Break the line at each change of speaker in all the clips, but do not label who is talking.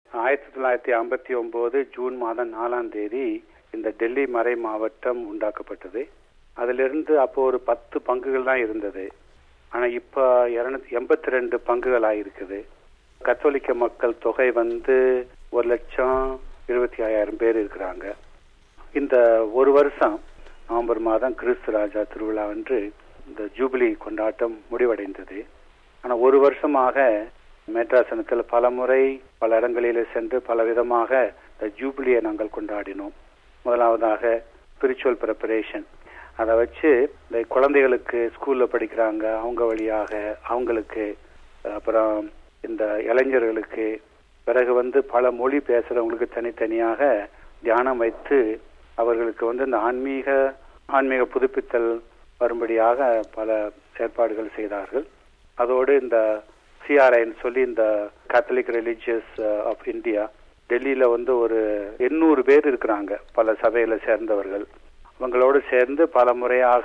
ஆயிரத்தி தொள்ளாயிரத்தி ஐம்பத்தி ஒன்பது ஜூன் மாதம் நாலாம் தேதி இந்த டெல்லி மறை மாவட்டம் உண்டாக்கப்பட்டது அதிலிருந்து அப்போ ஒரு பத்து பங்குகள் தான் இருந்தது ஆனா இப்ப இருநூத்தி எண்பத்தி ரெண்டு பங்குகள் ஆயிருக்குது கத்தோலிக்க மக்கள் தொகை வந்து ஒரு லட்சம் இருபத்தி ஐயாயிரம் பேர் இருக்கிறாங்க இந்த ஒரு வருஷம் நவம்பர் மாதம் கிறிஸ்து ராஜா திருவிழா அன்று இந்த ஜூபிலி கொண்டாட்டம் முடிவடைந்தது ஆனா ஒரு வருஷமாக மேட்ராசனத்தில் பல முறை பல இடங்களிலே சென்று பல விதமாக இந்த ஜூபிலியை நாங்கள் கொண்டாடினோம் முதலாவதாக ஸ்பிரிச்சுவல் ப்ரிப்பரேஷன் அதை வச்சு இந்த குழந்தைகளுக்கு ஸ்கூல்ல படிக்கிறாங்க அவங்க வழியாக அவங்களுக்கு அப்புறம் இந்த இளைஞர்களுக்கு பிறகு வந்து பல மொழி பேசுறவங்களுக்கு தனித்தனியாக தியானம் வைத்து அவர்களுக்கு வந்து இந்த ஆன்மீக ஆன்மீக புதுப்பித்தல் வரும்படியாக பல ஏற்பாடுகள் செய்தார்கள் அதோடு இந்த சிஆர்ஐன்னு சொல்லி இந்த கேத்தலிக் ரிலிஜியஸ் ஆஃப் இந்தியா டெல்லியில வந்து ஒரு எண்ணூறு பேர் இருக்கிறாங்க பல சபையில சேர்ந்தவர்கள் அவங்களோடு சேர்ந்து பல முறையாக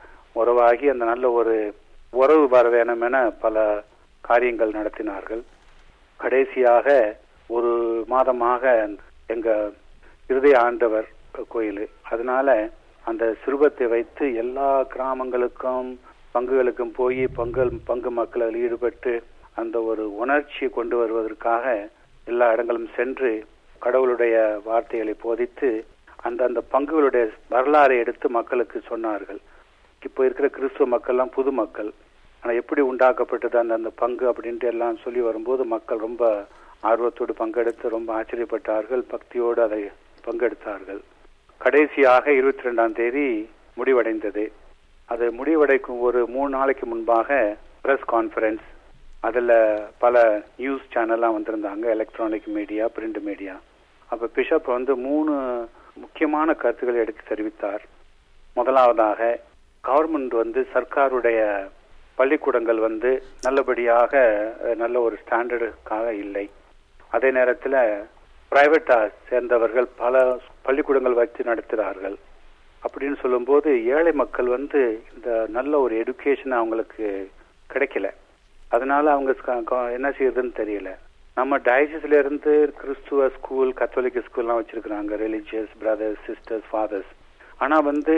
உறவாகி அந்த நல்ல ஒரு உறவு வர வேணும் என பல காரியங்கள் நடத்தினார்கள் கடைசியாக ஒரு மாதமாக எங்க இருதய ஆண்டவர் கோயில் அதனால அந்த சிறுபத்தை வைத்து எல்லா கிராமங்களுக்கும் பங்குகளுக்கும் போய் பங்கு பங்கு மக்களில் ஈடுபட்டு அந்த ஒரு உணர்ச்சியை கொண்டு வருவதற்காக எல்லா இடங்களும் சென்று கடவுளுடைய வார்த்தைகளை போதித்து அந்த அந்த பங்குகளுடைய வரலாறை எடுத்து மக்களுக்கு சொன்னார்கள் இப்போ இருக்கிற கிறிஸ்துவ மக்கள்லாம் புது மக்கள் ஆனா எப்படி உண்டாக்கப்பட்டது அந்த அந்த பங்கு அப்படின்ட்டு எல்லாம் சொல்லி வரும்போது மக்கள் ரொம்ப ஆர்வத்தோடு பங்கெடுத்து ரொம்ப ஆச்சரியப்பட்டார்கள் பக்தியோடு அதை பங்கெடுத்தார்கள் கடைசியாக இருபத்தி ரெண்டாம் தேதி முடிவடைந்தது அது முடிவடைக்கும் ஒரு மூணு நாளைக்கு முன்பாக பிரஸ் கான்ஃபரன்ஸ் அதுல பல நியூஸ் சேனல்லாம் வந்திருந்தாங்க எலக்ட்ரானிக் மீடியா பிரிண்ட் மீடியா அப்ப பிஷப் வந்து மூணு முக்கியமான கருத்துக்களை எடுத்து தெரிவித்தார் முதலாவதாக கவர்மெண்ட் வந்து சர்க்காருடைய பள்ளிக்கூடங்கள் வந்து நல்லபடியாக நல்ல ஒரு ஸ்டாண்டர்டுக்காக இல்லை அதே நேரத்தில் பிரைவேட்டா சேர்ந்தவர்கள் பல பள்ளிக்கூடங்கள் வச்சு நடத்துகிறார்கள் அப்படின்னு சொல்லும்போது ஏழை மக்கள் வந்து இந்த நல்ல ஒரு எடுக்கேஷன் அவங்களுக்கு கிடைக்கல அதனால அவங்க என்ன செய்யறதுன்னு தெரியல நம்ம டயசிஸ்ல இருந்து கிறிஸ்துவ ஸ்கூல் கத்தோலிக்க ஸ்கூல்லாம் வச்சிருக்கிறாங்க ரிலிஜியஸ் பிரதர்ஸ் சிஸ்டர்ஸ் ஃபாதர்ஸ் ஆனா வந்து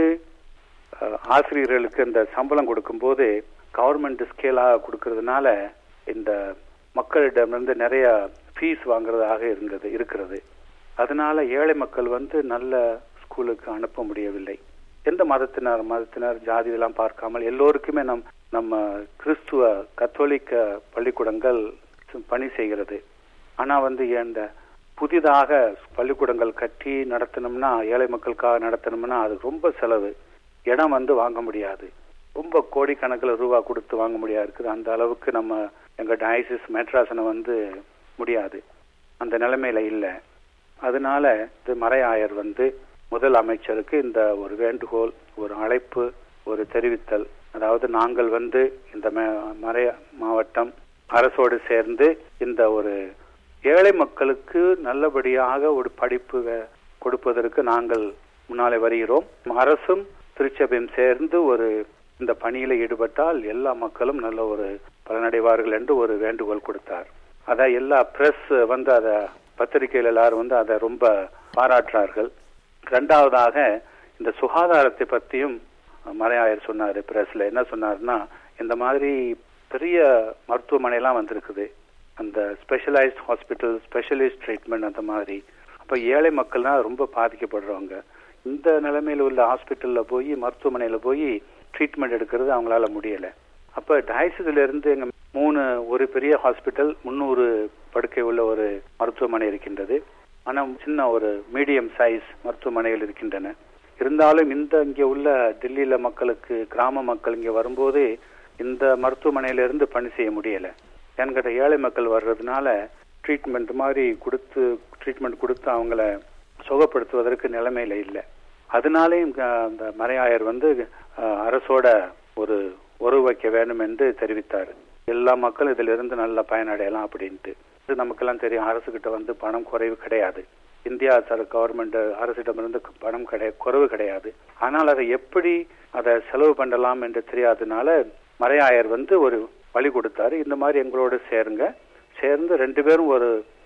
ஆசிரியர்களுக்கு இந்த சம்பளம் கொடுக்கும்போது கவர்மெண்ட் ஸ்கேலாக கொடுக்கறதுனால இந்த மக்களிடமிருந்து நிறைய ஃபீஸ் வாங்குறதாக இருந்தது இருக்கிறது அதனால ஏழை மக்கள் வந்து நல்ல ஸ்கூலுக்கு அனுப்ப முடியவில்லை எந்த மதத்தினர் மதத்தினர் ஜாதி எல்லாம் பார்க்காமல் எல்லோருக்குமே நம் நம்ம கிறிஸ்துவ கத்தோலிக்க பள்ளிக்கூடங்கள் பணி செய்கிறது ஆனா வந்து இந்த புதிதாக பள்ளிக்கூடங்கள் கட்டி நடத்தணும்னா ஏழை மக்களுக்காக நடத்தணும்னா அது ரொம்ப செலவு இடம் வந்து வாங்க முடியாது ரொம்ப கோடிக்கணக்கில் ரூபா கொடுத்து வாங்க முடியாது இருக்குது அந்த அளவுக்கு நம்ம எங்க டயசிஸ் மெட்ராசனை வந்து முடியாது அந்த நிலைமையில இல்லை அதனால இது மறையாயர் வந்து முதல் அமைச்சருக்கு இந்த ஒரு வேண்டுகோள் ஒரு அழைப்பு ஒரு தெரிவித்தல் அதாவது நாங்கள் வந்து இந்த மறை மாவட்டம் அரசோடு சேர்ந்து இந்த ஒரு ஏழை மக்களுக்கு நல்லபடியாக ஒரு படிப்பு கொடுப்பதற்கு நாங்கள் முன்னாலே வருகிறோம் அரசும் திருச்சபையும் சேர்ந்து ஒரு இந்த பணியில ஈடுபட்டால் எல்லா மக்களும் நல்ல ஒரு பலனடைவார்கள் என்று ஒரு வேண்டுகோள் கொடுத்தார் அத எல்லா பிரஸ் வந்து அத பத்திரிகையில் எல்லாரும் வந்து அதை ரொம்ப பாராட்டுறார்கள் ரெண்டாவதாக இந்த சுகாதாரத்தை பத்தியும் மலையாயர் சொன்னாரு பிரஸ்ல என்ன சொன்னாருன்னா இந்த மாதிரி பெரிய மருத்துவமனை எல்லாம் வந்திருக்குது அந்த ஸ்பெஷலைஸ்ட் ஹாஸ்பிட்டல் ஸ்பெஷலிஸ்ட் ட்ரீட்மெண்ட் அந்த மாதிரி அப்ப ஏழை மக்கள்னா ரொம்ப பாதிக்கப்படுறவங்க இந்த நிலைமையில உள்ள ஹாஸ்பிட்டல்ல போய் மருத்துவமனையில போய் ட்ரீட்மெண்ட் எடுக்கிறது அவங்களால முடியல அப்ப டயசிஸ்ல இருந்து எங்க மூணு ஒரு பெரிய ஹாஸ்பிட்டல் முன்னூறு படுக்கை உள்ள ஒரு மருத்துவமனை இருக்கின்றது ஆனா சின்ன ஒரு மீடியம் சைஸ் மருத்துவமனைகள் இருக்கின்றன இருந்தாலும் இந்த இங்க உள்ள டெல்லியில மக்களுக்கு கிராம மக்கள் இங்க வரும்போது இந்த மருத்துவமனையில இருந்து பணி செய்ய முடியல என்கிட்ட ஏழை மக்கள் வர்றதுனால ட்ரீட்மெண்ட் மாதிரி கொடுத்து ட்ரீட்மெண்ட் கொடுத்து அவங்கள சுகப்படுத்துவதற்கு நிலைமையில இல்லை அதனாலேயும் அந்த மறையாயர் வந்து அரசோட ஒரு உறவு வைக்க வேண்டும் என்று தெரிவித்தார் எல்லா மக்களும் இதுல இருந்து நல்ல பயனடையலாம் அப்படின்ட்டு இது நமக்கெல்லாம் தெரியும் அரசு கிட்ட வந்து பணம் குறைவு கிடையாது இந்தியா சார் கவர்மெண்ட் அரசிடமிருந்து பணம் கிடையாது குறைவு கிடையாது ஆனால் அதை எப்படி அதை செலவு பண்ணலாம் என்று தெரியாதனால மறையாயர் வந்து ஒரு வழி கொடுத்தாரு இந்த மாதிரி எங்களோட சேருங்க சேர்ந்து ரெண்டு பேரும் ஒரு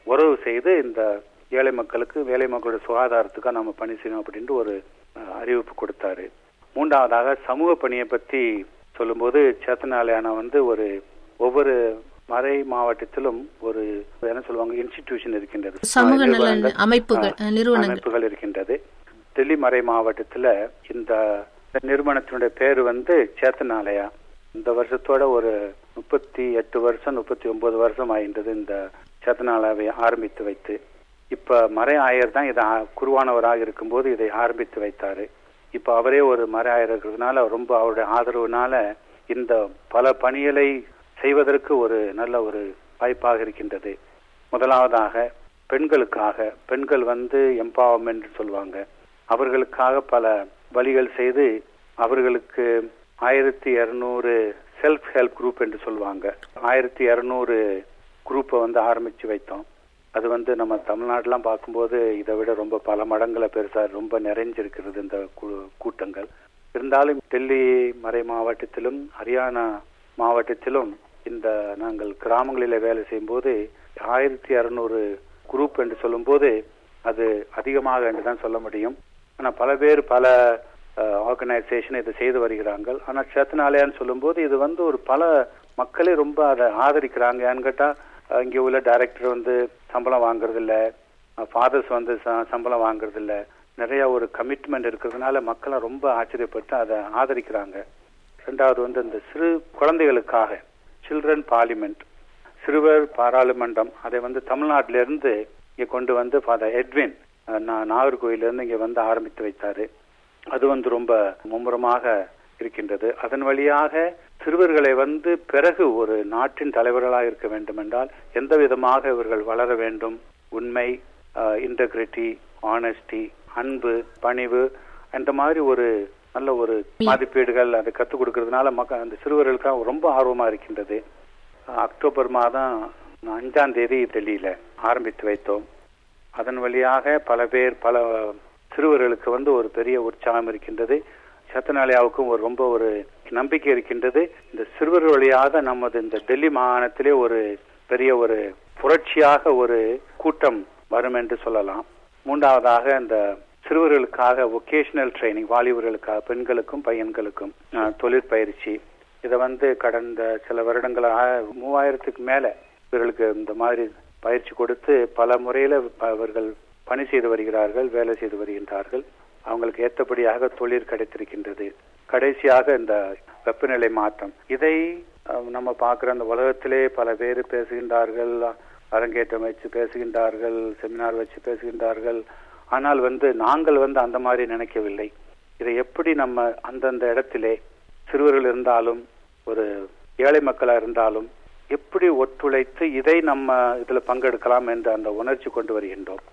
உறவு செய்து இந்த ஏழை மக்களுக்கு வேலை மக்களுடைய சுகாதாரத்துக்காக நம்ம பணி செய்யணும் அப்படின்ட்டு ஒரு அஹ், அறிவிப்பு கொடுத்தாரு மூன்றாவதாக சமூக பணியை பத்தி சொல்லும்போது சேத்தனாலயானா வந்து ஒரு ஒவ்வொரு மறை மாவட்டத்திலும் ஒரு என்ன சொல்லுவாங்க இன்ஸ்டிடியூஷன் இருக்கின்றது
சமூக நல
நிறுவனங்கள்,
அமைப்புகள்,
ஆ,
நிறுவனங்கள்.
அமைப்புகள் இருக்கின்றது டெல்லி மறை மாவட்டத்துல இந்த நிறுவனத்தினுடைய பேரு வந்து சேத்தனாலயா இந்த வருஷத்தோட ஒரு முப்பத்தி எட்டு வருஷம் முப்பத்தி ஒன்பது வருஷம் ஆகின்றது இந்த சேத்தனாலயாவை ஆரம்பித்து வைத்து இப்ப மறை ஆயர் தான் இதை ஆ- குருவானவராக இருக்கும்போது இதை ஆரம்பித்து வைத்தாரு இப்ப அவரே ஒரு மறை ஆயர் இருக்கிறதுனால ரொம்ப அவருடைய ஆதரவுனால இந்த பல பணிகளை செய்வதற்கு ஒரு நல்ல ஒரு வாய்ப்பாக இருக்கின்றது முதலாவதாக பெண்களுக்காக பெண்கள் வந்து எம்பவர்மெண்ட் சொல்லுவாங்க அவர்களுக்காக பல வழிகள் செய்து அவர்களுக்கு ஆயிரத்தி இருநூறு செல்ஃப் ஹெல்ப் குரூப் என்று சொல்லுவாங்க ஆயிரத்தி இருநூறு குரூப்பை வந்து ஆரம்பிச்சு வைத்தோம் அது வந்து நம்ம தமிழ்நாடுலாம் பார்க்கும்போது இதை விட ரொம்ப பல மடங்குல பெருசா ரொம்ப நிறைஞ்சிருக்கிறது இந்த கூ- கூட்டங்கள் இருந்தாலும் டெல்லி மறை மாவட்டத்திலும் ஹரியானா மாவட்டத்திலும் இந்த நாங்கள் கிராமங்களில வேலை செய்யும்போது ஆயிரத்தி அறுநூறு குரூப் என்று சொல்லும்போது அது அதிகமாக என்று தான் சொல்ல முடியும் ஆனா பல பேர் பல ஆர்கனைசேஷன் இதை செய்து வருகிறார்கள் ஆனா சேத்தனாலயான்னு சொல்லும்போது இது வந்து ஒரு பல மக்களே ரொம்ப அதை ஆதரிக்கிறாங்க ஏன்னு கேட்டா அஹ், இங்க உள்ள டைரக்டர் வந்து சம்பளம் வாங்குறது இல்ல ஃபாதர்ஸ் வந்து ச- சம்பளம் வாங்குறது இல்ல நிறைய ஒரு கமிட்மெண்ட் இருக்கிறதுனால மக்களை ரொம்ப ஆச்சரியப்பட்டு அதை ஆதரிக்கிறாங்க ரெண்டாவது வந்து இந்த சிறு குழந்தைகளுக்காக சில்ட்ரன் பார்லிமெண்ட் சிறுவர் பாராளுமன்றம் அதை வந்து தமிழ்நாட்டில இருந்து இங்க கொண்டு வந்து ஃபாதர் எட்வின் அஹ், நா- நாகர்கோயில இருந்து இங்க வந்து ஆரம்பித்து வைத்தாரு அது வந்து ரொம்ப மும்முரமாக இருக்கின்றது அதன் வழியாக சிறுவர்களை வந்து பிறகு ஒரு நாட்டின் தலைவர்களாக இருக்க வேண்டும் என்றால் எந்த விதமாக இவர்கள் வளர வேண்டும் உண்மை இன்டெகிரிட்டி ஆனஸ்டி அன்பு பணிவு அந்த மாதிரி ஒரு நல்ல ஒரு மதிப்பீடுகள் அதை கற்றுக் கொடுக்கறதுனால மக்க அந்த சிறுவர்களுக்கு ரொம்ப ஆர்வமா இருக்கின்றது அஹ், அக்டோபர் மாதம் அஞ்சாம் தேதி டெல்லியில ஆரம்பித்து வைத்தோம் அதன் வழியாக பல பேர் பல சிறுவர்களுக்கு வந்து ஒரு பெரிய உற்சாகம் இருக்கின்றது சத்தனாலயாவுக்கும் ஒரு ரொம்ப ஒரு நம்பிக்கை இருக்கின்றது இந்த சிறுவர் வழியாக நமது இந்த டெல்லி மாகாணத்திலே ஒரு பெரிய ஒரு புரட்சியாக ஒரு கூட்டம் வரும் என்று சொல்லலாம் மூன்றாவதாக இந்த சிறுவர்களுக்காக ஒகேஷனல் ட்ரைனிங் வாலிபர்களுக்காக பெண்களுக்கும் பையன்களுக்கும் அஹ், தொழிற்பயிற்சி இதை வந்து கடந்த சில வருடங்களாக மூவாயிரத்துக்கு மேல இவர்களுக்கு இந்த மாதிரி பயிற்சி கொடுத்து பல முறையில ப- அவர்கள் பணி செய்து வருகிறார்கள் வேலை செய்து வருகின்றார்கள் அவங்களுக்கு ஏற்றபடியாக தொழில் கிடைத்திருக்கின்றது கடைசியாக இந்த வெப்பநிலை மாற்றம் இதை அஹ், நம்ம பார்க்கிற அந்த உலகத்திலே பல பேர் பேசுகின்றார்கள் அரங்கேற்றம் வச்சு பேசுகின்றார்கள் செமினார் வச்சு பேசுகின்றார்கள் ஆனால் வந்து நாங்கள் வந்து அந்த மாதிரி நினைக்கவில்லை இதை எப்படி நம்ம அந்தந்த இடத்திலே சிறுவர்கள் இருந்தாலும் ஒரு ஏழை மக்களா இருந்தாலும் எப்படி ஒத்துழைத்து இதை நம்ம இதுல பங்கெடுக்கலாம் என்ற அந்த உணர்ச்சி கொண்டு வருகின்றோம்